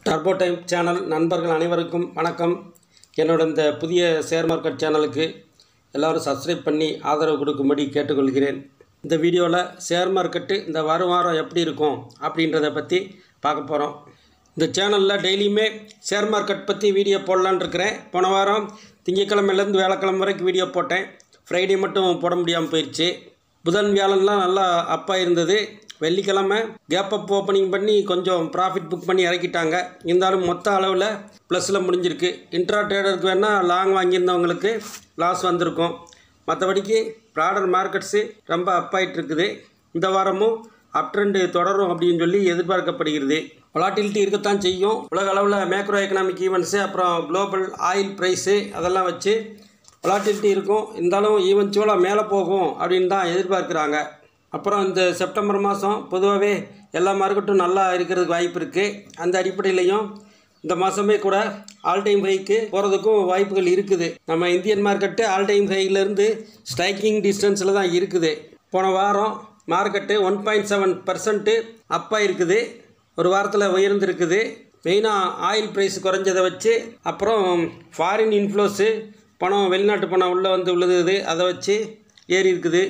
turbo time channel நண்பர்கள் அனைவருக்கும் வணக்கம் என்னோட இந்த புதிய ஷேர் மார்க்கெட் சேனலுக்கு எல்லோரும் சப்ஸ்கிரைப் பண்ணி ஆதரவு கொடுக்கும்படி கேட்டுக்கொள்கிறேன் இந்த வீடியோவில் ஷேர் மார்க்கெட்டு இந்த வாரம் வாரம் எப்படி இருக்கும் அப்படின்றத பற்றி பார்க்க போகிறோம் இந்த சேனலில் டெய்லியுமே ஷேர் மார்க்கெட் பற்றி வீடியோ போடலான்னு இருக்கிறேன் போன வாரம் திங்கக்கிழமையிலேருந்து வேலைக்கிழமை வரைக்கும் வீடியோ போட்டேன் ஃப்ரைடே மட்டும் போட முடியாமல் போயிடுச்சு புதன் வியாழன்லாம் நல்லா அப்பாக இருந்தது வெள்ளிக்கிழமை கேப் அப் ஓப்பனிங் பண்ணி கொஞ்சம் ப்ராஃபிட் புக் பண்ணி இறக்கிட்டாங்க இருந்தாலும் மொத்த அளவில் ப்ளஸில் முடிஞ்சிருக்கு இன்ட்ரா ட்ரேடருக்கு வேணால் லாங் வாங்கியிருந்தவங்களுக்கு லாஸ் வந்திருக்கும் மற்றபடிக்கு ப்ராடர் மார்க்கெட்ஸு ரொம்ப அப் ஆயிட்டு இருக்குது இந்த வாரமும் அப் ட்ரெண்டு தொடரும் அப்படின்னு சொல்லி எதிர்பார்க்கப்படுகிறது வொலாட்டிலிட்டி இருக்கத்தான் செய்யும் உலக அளவில் மேக்ரோ எக்கனாமிக் ஈவெண்ட்ஸு அப்புறம் குளோபல் ஆயில் ப்ரைஸு அதெல்லாம் வச்சு வொலாட்டிலிட்டி இருக்கும் இருந்தாலும் ஈவென்ச்சுவலாக மேலே போகும் அப்படின்னு தான் எதிர்பார்க்குறாங்க அப்புறம் இந்த செப்டம்பர் மாதம் பொதுவாகவே எல்லா மார்க்கெட்டும் நல்லா இருக்கிறதுக்கு வாய்ப்பு இருக்குது அந்த அடிப்படையிலையும் இந்த மாதமே கூட ஆல் டைம் ஹைக்கு போகிறதுக்கும் வாய்ப்புகள் இருக்குது நம்ம இந்தியன் மார்க்கெட்டு ஆல் டைம் ஹைலேருந்து ஸ்ட்ரைக்கிங் டிஸ்டன்ஸில் தான் இருக்குது போன வாரம் market one point seven percent அப்பாக இருக்குது ஒரு வாரத்தில் உயர்ந்திருக்குது மெயினாக ஆயில் ப்ரைஸ் குறைஞ்சதை வச்சு அப்புறம் ஃபாரின் இன்ஃப்ளோஸு பணம் வெளிநாட்டு பணம் உள்ளே வந்து விழுது அதை வச்சு ஏறி இருக்குது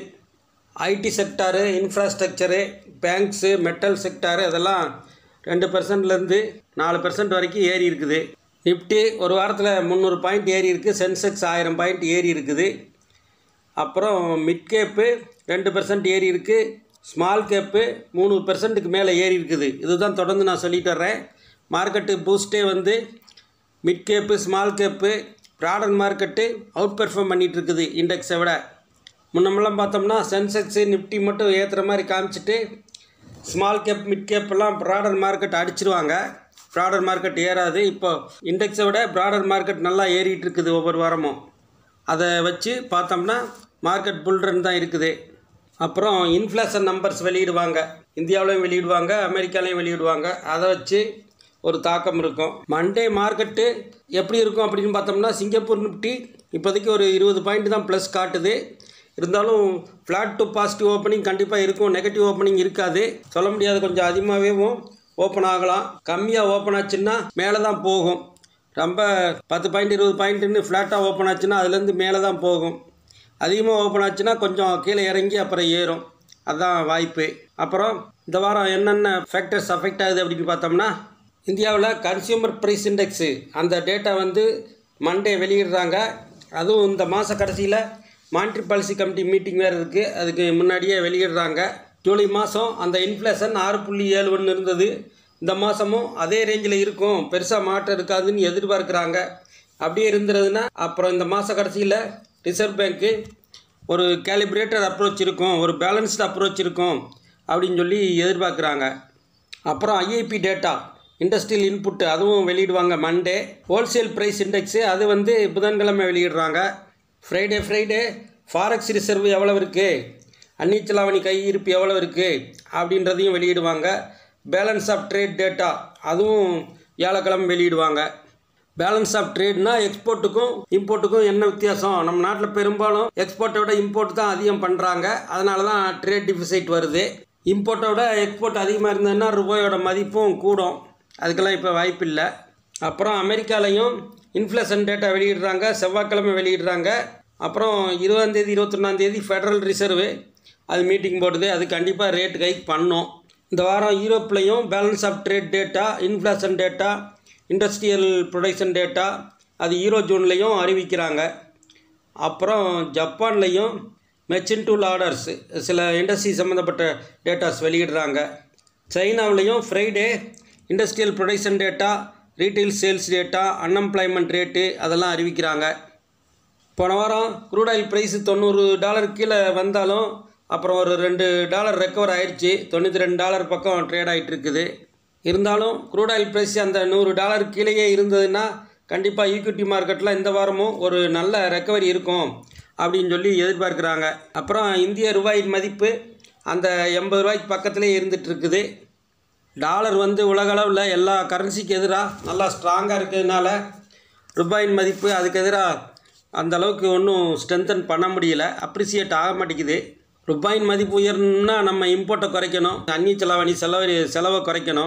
IT sector infrastructure banks metal sector அதெல்லாம் ரெண்டு பர்சன்ட்லேருந்து நாலு பர்சன்ட் வரைக்கும் ஏறி இருக்குது நிஃப்டி ஒரு வாரத்தில் முந்நூறு பாயிண்ட் ஏறி இருக்குது சென்செக்ஸ் ஆயிரம் பாயிண்ட் ஏறி இருக்குது அப்புறம் மிட் கேப்பு ரெண்டு பர்சன்ட் ஏறி இருக்குது ஸ்மால் கேப்பு மூணு பெர்சன்ட்டுக்கு மேலே ஏறி இருக்குது இதுதான் தொடர்ந்து நான் சொல்லிட்டு வர்றேன் மார்க்கெட்டு பூஸ்ட்டே வந்து mid cap small cap product market outperform பண்ணிகிட்டு இருக்குது இண்டெக்ஸை விட முன்னமெல்லாம் பார்த்தோம்னா சென்செக்ஸு நிஃப்டி மட்டும் ஏற்றுற மாதிரி காமிச்சிட்டு ஸ்மால் கேப் மிட் கேப்லாம் ப்ராடர் மார்க்கெட் அடிச்சிருவாங்க ப்ராடர் மார்க்கெட் ஏறாது இப்போ இண்டெக்ஸை விட ப்ராடர் மார்க்கெட் நல்லா ஏறிட்டு இருக்குது ஒவ்வொரு வாரமும் அதை வச்சு பார்த்தோம்னா மார்க்கெட் புல்ரன் தான் இருக்குது அப்புறம் இன்ஃப்ளேஷன் நம்பர்ஸ் வெளியிடுவாங்க இந்தியாவிலையும் வெளியிடுவாங்க அமெரிக்காலையும் வெளியிடுவாங்க அதை வச்சு ஒரு தாக்கம் இருக்கும் மண்டே மார்க்கெட்டு எப்படி இருக்கும் அப்படின்னு பார்த்தோம்னா சிங்கப்பூர் நிஃப்டி இப்போதைக்கு ஒரு இருபது பாயிண்ட் தான் ப்ளஸ் காட்டுது இருந்தாலும் ஃப்ளாட் டு பாசிட்டிவ் ஓப்பனிங் கண்டிப்பாக இருக்கும் நெகட்டிவ் ஓப்பனிங் இருக்காது சொல்ல முடியாது கொஞ்சம் அதிகமாகவே ஓப்பன் ஆகலாம் கம்மியாக ஓப்பன் ஆச்சுன்னா மேலே தான் போகும் ரொம்ப பத்து பாயிண்ட் இருபது பாயிண்ட்டுன்னு ஃப்ளாட்டாக ஓப்பன் ஆச்சுன்னா அதுலேருந்து மேலே தான் போகும் அதிகமாக ஓப்பன் ஆச்சுன்னா கொஞ்சம் கீழே இறங்கி அப்புறம் ஏறும் அதுதான் வாய்ப்பு அப்புறம் இந்த வாரம் என்னென்ன ஃபேக்டர்ஸ் அஃபெக்ட் ஆகுது அப்படின்னு பார்த்தோம்னா இந்தியாவில் கன்சியூமர் ப்ரைஸ் இண்டெக்ஸு அந்த டேட்டா வந்து மண்டே வெளியிடுறாங்க அதுவும் இந்த மாத கடைசியில் மானிட்ரி பாலிசி கமிட்டி மீட்டிங் வேறு இருக்குது அதுக்கு முன்னாடியே வெளியிடுறாங்க ஜூலை மாதம் அந்த இன்ஃப்ளேஷன் ஆறு புள்ளி ஏழு ஒன்று இருந்தது இந்த மாதமும் அதே ரேஞ்சில் இருக்கும் பெருசாக மாற்றம் இருக்காதுன்னு எதிர்பார்க்குறாங்க அப்படியே இருந்துருதுன்னா அப்புறம் இந்த மாத கடைசியில் ரிசர்வ் பேங்க்கு ஒரு கேலிப்ரேட்டர் அப்ரோச் இருக்கும் ஒரு பேலன்ஸ்டு அப்ரோச் இருக்கும் அப்படின்னு சொல்லி எதிர்பார்க்குறாங்க அப்புறம் ஐஐபி டேட்டா இண்டஸ்ட்ரியல் இன்புட்டு அதுவும் வெளியிடுவாங்க மண்டே ஹோல்சேல் ப்ரைஸ் இண்டெக்ஸு அது வந்து புதன்கிழமை வெளியிடுறாங்க ஃப்ரைடே ஃப்ரைடே ஃபாரெக்ஸ் ரிசர்வ் எவ்வளோ இருக்குது அன்னிச்சலாவணி கையிருப்பு எவ்வளோ இருக்குது அப்படின்றதையும் வெளியிடுவாங்க பேலன்ஸ் ஆஃப் ட்ரேட் டேட்டா அதுவும் வியாழக்கிழமை வெளியிடுவாங்க பேலன்ஸ் ஆஃப் ட்ரேட்னா எக்ஸ்போர்ட்டுக்கும் இம்போர்ட்டுக்கும் என்ன வித்தியாசம் நம்ம நாட்டில் பெரும்பாலும் எக்ஸ்போர்ட்டை விட இம்போர்ட் தான் அதிகம் பண்ணுறாங்க அதனால தான் ட்ரேட் டிஃபிசைட் வருது இம்போர்ட்டை விட எக்ஸ்போர்ட் அதிகமாக இருந்ததுன்னா ரூபாயோட மதிப்பும் கூடும் அதுக்கெல்லாம் இப்போ வாய்ப்பு இல்லை அப்புறம் அமெரிக்காலையும் இன்ஃப்ளேஷன் டேட்டா வெளியிடுறாங்க செவ்வாய்க்கிழமை வெளியிடுறாங்க அப்புறம் இருபதாந்தேதி இருபத்தொன்னாந்தேதி ஃபெடரல் ரிசர்வு அது மீட்டிங் போடுது அது கண்டிப்பாக ரேட் ஹைக் பண்ணும் இந்த வாரம் யூரோப்லேயும் balance of trade data inflation data industrial production data அது ஈரோ ஜூன்லேயும் அறிவிக்கிறாங்க அப்புறம் ஜப்பான்லேயும் மெச்சின் டூல் ஆர்டர்ஸ் சில இண்டஸ்ட்ரி சம்மந்தப்பட்ட டேட்டாஸ் வெளியிடுறாங்க சைனாவிலையும் Friday industrial production data retail sales data unemployment rate அதெல்லாம் அறிவிக்கிறாங்க போன வாரம் க்ரூட் ஆயில் ப்ரைஸ் தொண்ணூறு டாலர் கீழே வந்தாலும் அப்புறம் ஒரு ரெண்டு டாலர் ரெக்கவர் ஆயிடுச்சு தொண்ணூற்றி ரெண்டு டாலர் பக்கம் ட்ரேட் ஆகிட்டு இருக்குது இருந்தாலும் க்ரூட் ஆயில் ப்ரைஸ் அந்த நூறு டாலர் கீழேயே இருந்ததுன்னா கண்டிப்பாக ஈக்விட்டி மார்க்கெட்டில் இந்த வாரமும் ஒரு நல்ல ரெக்கவரி இருக்கும் அப்படின்னு சொல்லி எதிர்பார்க்குறாங்க அப்புறம் இந்திய ரூபாயின் மதிப்பு அந்த எண்பது ரூபாய்க்கு பக்கத்துலேயே இருந்துகிட்டு இருக்குது டாலர் வந்து உலகளவில் எல்லா கரன்சிக்கு எதிராக நல்லா ஸ்ட்ராங்காக இருக்கிறதுனால ரூபாயின் மதிப்பு அதுக்கு எதிராக அந்த அளவுக்கு ஒன்றும் ஸ்ட்ரென்தன் பண்ண முடியல அப்ரிசியேட் ஆக மாட்டேங்குது ரூபாயின் மதிப்பு உயரணும்னா நம்ம இம்போர்ட்டை குறைக்கணும் அந்நிய செலவணி செலவு செலவை குறைக்கணும்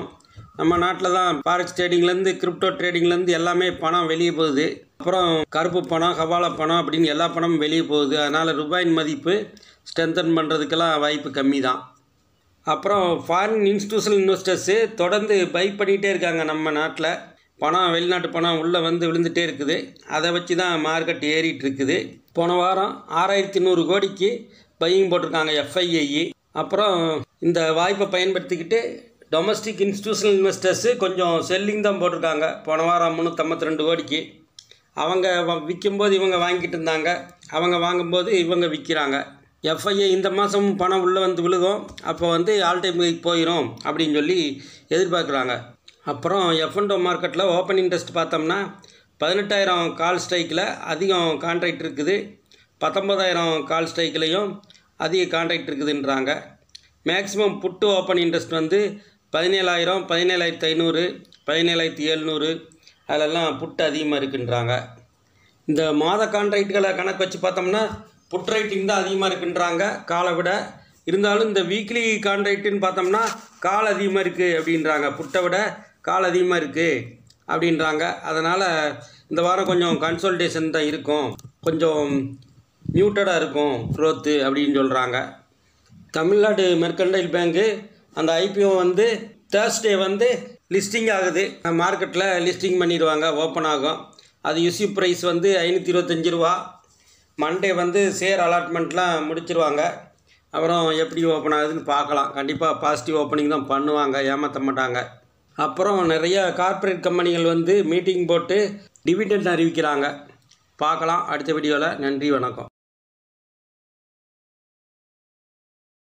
நம்ம நாட்டில் தான் ஃபாரெக்ஸ் ட்ரேடிங்லேருந்து கிரிப்டோ ட்ரேடிங்லேருந்து எல்லாமே பணம் வெளியே போகுது அப்புறம் கருப்பு பணம் ஹவாலா பணம் அப்படின்னு எல்லா பணமும் வெளியே போகுது அதனால் ரூபாயின் மதிப்பு ஸ்ட்ரென்தன் பண்ணுறதுக்கெல்லாம் வாய்ப்பு கம்மி தான் அப்புறம் ஃபாரின் இன்ஸ்டியூஷனல் இன்வெஸ்டர்ஸு தொடர்ந்து பை பண்ணிகிட்டே இருக்காங்க நம்ம நாட்டில் பணம் வெளிநாட்டு பணம் உள்ளே வந்து விழுந்துகிட்டே இருக்குது அதை வச்சு தான் மார்க்கெட் ஏறிட்டு இருக்குது போன வாரம் ஆறாயிரத்தி நூறு கோடிக்கு பையிங் போட்டிருக்காங்க எஃப்ஐஐஇ அப்புறம் இந்த வாய்ப்பை பயன்படுத்திக்கிட்டு டொமஸ்டிக் இன்ஸ்டியூஷனல் இன்வெஸ்டர்ஸு கொஞ்சம் செல்லிங் தான் போட்டிருக்காங்க போன வாரம் முந்நூற்றம்பத்தி ரெண்டு கோடிக்கு அவங்க வ- விற்கும்போது இவங்க வாங்கிட்டு இருந்தாங்க அவங்க வாங்கும்போது இவங்க விற்கிறாங்க எஃப்ஐஏ இந்த மாதம் பணம் உள்ளே வந்து விழுகும் அப்போ வந்து ஆல் டைம் போயிடும் அப்படின்னு சொல்லி எதிர்பார்க்குறாங்க அப்புறம் எஃப்என்டோ மார்க்கெட்டில் ஓப்பன் இன்ட்ரெஸ்ட் பார்த்தோம்னா பதினெட்டாயிரம் கால் ஸ்ட்ரைக்கில் அதிகம் கான்ட்ராக்ட் இருக்குது பத்தொம்பதாயிரம் கால் ஸ்ட்ரைக்லேயும் அதிக கான்ட்ராக்ட் இருக்குதுன்றாங்க மேக்ஸிமம் புட்டு ஓப்பன் இன்ட்ரெஸ்ட் வந்து பதினேழாயிரம் பதினேழாயிரத்து ஐநூறு பதினேழாயிரத்தி எழுநூறு அதிலெல்லாம் புட்டு அதிகமாக இருக்குன்றாங்க இந்த மாத கான்ட்ராக்டுகளை கணக்கு வச்சு பார்த்தோம்னா புட் ரைட்டிங் தான் அதிகமாக இருக்குன்றாங்க காலை விட இருந்தாலும் இந்த வீக்லி கான்ட்ராக்ட்டுன்னு பார்த்தோம்னா கால் அதிகமாக இருக்குது அப்படின்றாங்க புட்டை விட கால் அதிகமாக இருக்குது அப்படின்றாங்க அதனால் இந்த வாரம் கொஞ்சம் கன்சல்டேஷன் தான் இருக்கும் கொஞ்சம் மியூட்டடாக இருக்கும் க்ரோத்து அப்படின்னு சொல்கிறாங்க தமிழ்நாடு மெர்கண்டைல் பேங்க்கு அந்த ஐபிஓ வந்து தேர்ஸ்டே வந்து லிஸ்டிங் ஆகுது மார்க்கெட்டில் லிஸ்டிங் பண்ணிடுவாங்க ஓப்பன் ஆகும் அது இஷ்யூ ப்ரைஸ் வந்து ஐநூற்றி இருபத்தஞ்சி ரூபா மண்டே வந்து ஷேர் அலாட்மெண்ட்லாம் முடிச்சிருவாங்க அப்புறம் எப்படி ஓப்பன் ஆகுதுன்னு பார்க்கலாம் கண்டிப்பாக பாசிட்டிவ் ஓப்பனிங் தான் பண்ணுவாங்க ஏமாற்ற மாட்டாங்க அப்புறம் நிறைய கார்ப்பரேட் கம்பெனிகள் வந்து மீட்டிங் போட்டு டிவிடெண்ட் அறிவிக்கிறாங்க பார்க்கலாம் அடுத்த வீடியோவில் நன்றி வணக்கம்